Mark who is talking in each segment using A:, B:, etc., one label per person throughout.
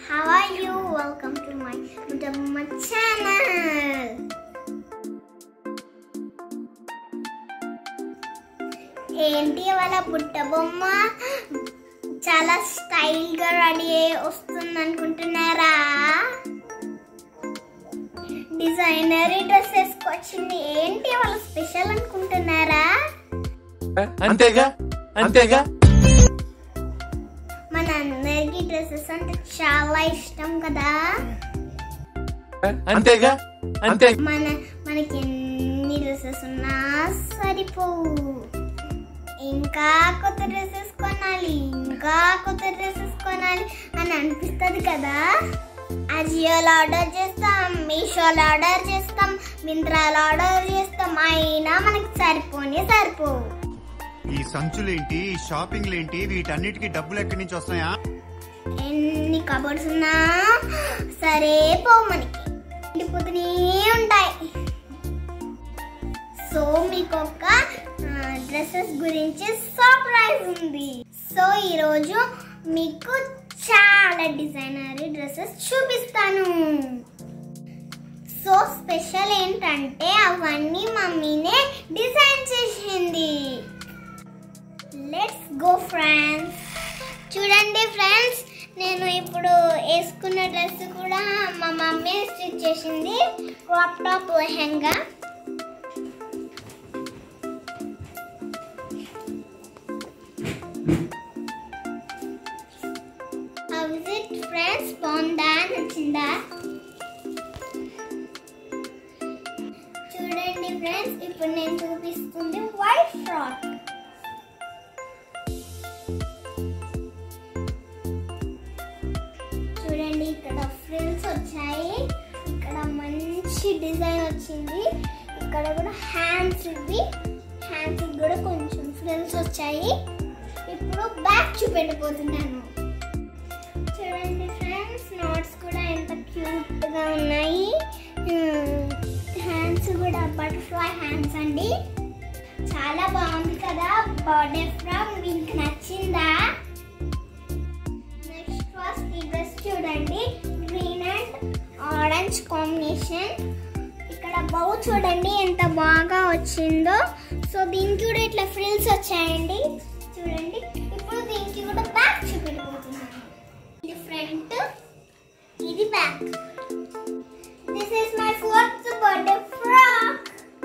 A: How are you? Welcome to my Mudamma channel. ఏంటి వాళ్ళ పుట్ట బొమ్మ చాలా స్టైల్ గా రెడీ అయ్యి వస్తుంది అనుకుంటున్నారా డిజైనరీ డ్రెస్ వేసుకొచ్చింది ఏంటి వాళ్ళ స్పెషల్ అనుకుంటున్నారా
B: అంతేగా అంతేగా
A: మన అందరికి డ్రెస్సెస్ అంటే చాలా ఇష్టం కదా
B: అంతేగా అంతే
A: మన మనకి ఎన్ని డ్రెస్సెస్ ఉన్నా సరిపోవు ఇంకా కొత్త డ్రెస్సెస్ కొనాలి ఇంకా కొత్త డ్రెస్సెస్ కొనాలి అని అనిపిస్తుంది కదా అజియోలో ఆర్డర్ చేస్తాం మీషోలో ఆర్డర్ చేస్తాం మింత్రాలో ఆర్డర్ చేస్తాం అయినా మనకి సరిపోనే సరిపోవు
C: ఈ సంచులేంటి ఈ షాపింగ్లేంటి వీటన్నిటికీ డబ్బులు ఎక్కడి నుంచి వస్తాయా
A: ఎన్ని కబోర్డ్స్ ఉన్నా సరే పో మనకి ఉండిపోతూనే ఉంటాయి సో మీకు ఒక డ్రెస్సెస్ గురించి సర్ప్రైజ్ ఉంది సో ఈరోజు మీకు చాలా డిజైనరీ డ్రెస్సెస్ చూపిస్తాను సో స్పెషల్ ఏంటంటే అవన్నీ మమ్మీనే డిజైన్ చేసింది లెట్స్ గో ఫ్రెండ్స్ చూడండి ఫ్రెండ్స్ నేను ఇప్పుడు వేసుకున్న డ్రెస్ కూడా మా మమ్మీ స్టిచ్ చేసింది crop top lehenga visit friends బాగుందా నచ్చిందా చూడండి ఫ్రెండ్స్ ఇప్పుడు నేను చూపిస్తుంది వైట్ ఫ్రాక్ చూడండి ఇక్కడ ఫ్రిల్స్ వచ్చాయి ఇక్కడ మంచి డిజైన్ వచ్చింది ఇక్కడ కూడా హ్యాండ్స్ ఇవి హ్యాండ్స్ కూడా కొంచెం ఫ్రిల్స్ వచ్చాయి ఇప్పుడు బ్యాక్ చూపెట్టబోతున్నాను చూడండి ఫ్రెండ్స్ నోట్స్ కూడా ఎంత క్యూట్ గా ఉన్నాయి హ్యాండ్స్ కూడా బటర్ఫ్లై హ్యాండ్స్ అండి చాలా బాగుంది కదా బర్త్డే ఫ్రాక్ మీకు నచ్చిందా నెక్స్ట్ ఫస్ట్ ఈ డ్రెస్ చూడండి గ్రీన్ అండ్ ఆరెంజ్ కాంబినేషన్ ఇక్కడ బౌ చూడండి ఎంత బాగా వచ్చిందో సో దీనికి కూడా ఇట్లా ఫ్రిల్స్ వచ్చాయండి చూడండి ఇప్పుడు దీనికి కూడా బ్యాక్ చూపెట్టబోతున్నాను ఇది ఫ్రంట్ ఇది back this is my fourth birthday frock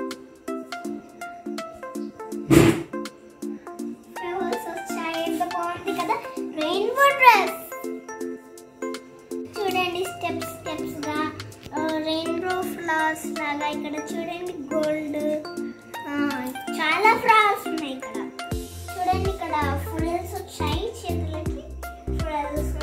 A: flowers వచ్చాయి ఎంత బాగుంది కదా రెయిన్బో డ్రెస్ చూడండి స్టెప్స్ స్టెప్స్ గా రెయిన్బో ఫ్లవర్స్ లాగా ఇక్కడ చూడండి గోల్డ్ చాలా ఫ్లవర్స్ ఉన్నాయి ఇక్కడ చూడండి ఇక్కడ ఫ్రిల్స్ వచ్చాయి చేతులకి ఫ్రిల్స్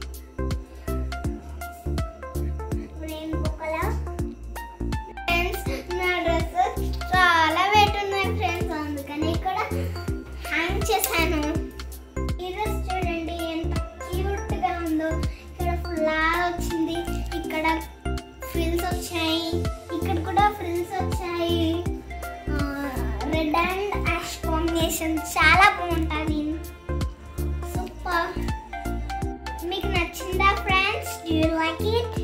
A: రెయిన్బో కలర్ ఫ్రెండ్స్ నా డ్రెస్ చాలా వెయిట్ ఉన్నాయి ఫ్రెండ్స్ అందుకని ఇక్కడ హ్యాంగ్ చేశాను ఈ డ్రెస్ చూడండి ఎంత క్యూట్ గా ఉందో ఇక్కడ ఫ్లాగ్ వచ్చింది ఇక్కడ ఫ్రిల్స్ వచ్చాయి ఇక్కడ కూడా ఫ్రిల్స్ వచ్చాయి రెడ్ అండ్ యాష్ కాంబినేషన్ చాలా బాగుంటుంది సూపర్ మీకు నచ్చిందా friends do you like it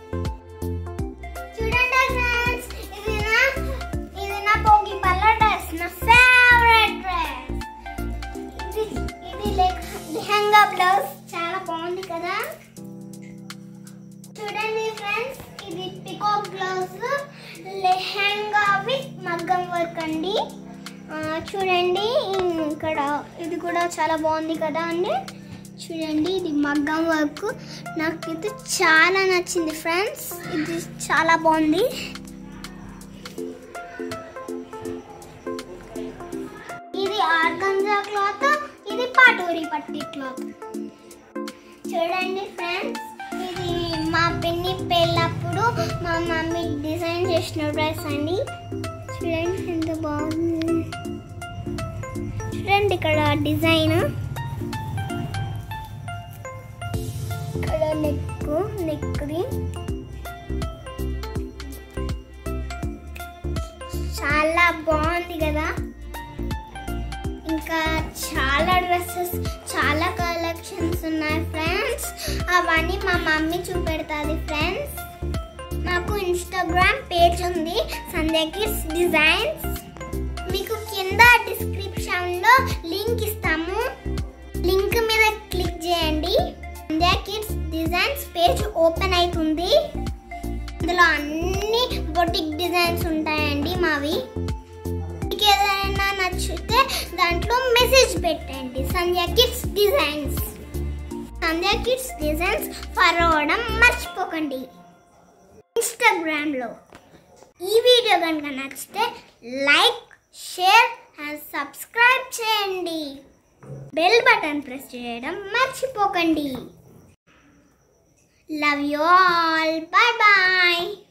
A: చూడండి ఫ్రెండ్స్ ఇది నా ఇది నా పొంగి పల్ల డ్రెస్ నా ఫేవరెట్ డ్రెస్ ఇది ఇది లెహంగా బ్లౌజ్ చాలా బాగుంది కదా చూడండి ఫ్రెండ్స్ ఇది పికాక్ బ్లౌజ్ లెహంగా విత్ మగ్గం వర్క్ అండి ఆ, చూడండి ఇక్కడ ఇది కూడా చాలా బాగుంది కదా అండి చూడండి ఇది మగ్గం వర్క్ నాకైతే చాలా నచ్చింది ఫ్రెండ్స్ ఇది చాలా బాగుంది ఇది ఆర్గంజా క్లాత్ ఇది పాటూరి పట్టి క్లాత్ చూడండి ఫ్రెండ్స్ ఇది మా పిన్ని పెళ్ళప్పుడు మా మమ్మీ డిజైన్ చేసిన డ్రెస్ అండి చూడండి ఎంత బాగుంది చూడండి ఇక్కడ డిజైన్ ఇక్కడ నెక్ నెక్ది చాలా బాగుంది కదా ఇంకా చాలా డ్రెస్సెస్ చాలా కలెక్షన్స్ ఉన్నాయి ఫ్రెండ్స్ అవన్నీ మా మమ్మీ చూపెడుతుంది ఫ్రెండ్స్ మాకు ఇన్స్టాగ్రామ్ పేజ్ ఉంది సంధ్య కిడ్స్ డిజైన్స్ మీకు కింద డిస్క్రిప్షన్లో లింక్ ఇస్తాము లింక్ మీద క్లిక్ చేయండి Sandhya kids designs page open అవుతుంది ఇందులో అన్ని బొటిక్ డిజైన్స్ ఉంటాయండి మావి మీకు ఏదైనా నచ్చితే దాంట్లో మెసేజ్ పెట్టండి Sandhya kids designs Sandhya kids designs follow అవ్వడం మర్చిపోకండి ఇన్స్టాగ్రామ్లో ఈ వీడియో కనుక నచ్చితే లైక్ షేర్ అండ్ సబ్స్క్రైబ్ చేయండి బెల్ బటన్ ప్రెస్ చేయడం మర్చిపోకండి love you all bye bye